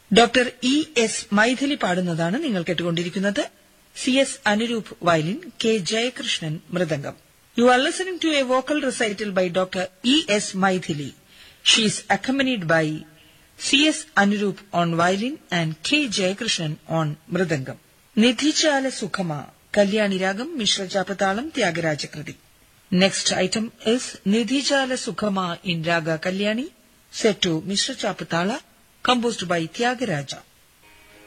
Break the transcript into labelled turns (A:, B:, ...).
A: Doctor E S Mythili പാടുന്നതാണ് നിങ്ങൾ കേട്ടുകൊണ്ടിരിക്കുന്നത് C S Anuroop violin K Jayakrishnan മൃദംഗം you are listening to a vocal recital by doctor E S Mythili she is accompanied by C S Anuroop on violin and K Jayakrishnan on mridangam Nidhichala Sukhama Kalyani രാഗം മിശ്രചാപതാളം ത്യാഗരാജകൃതി next item is Nidhichala Sukhama in raga Kalyani set to Mr. Chapatala, composed by Tyagaraja.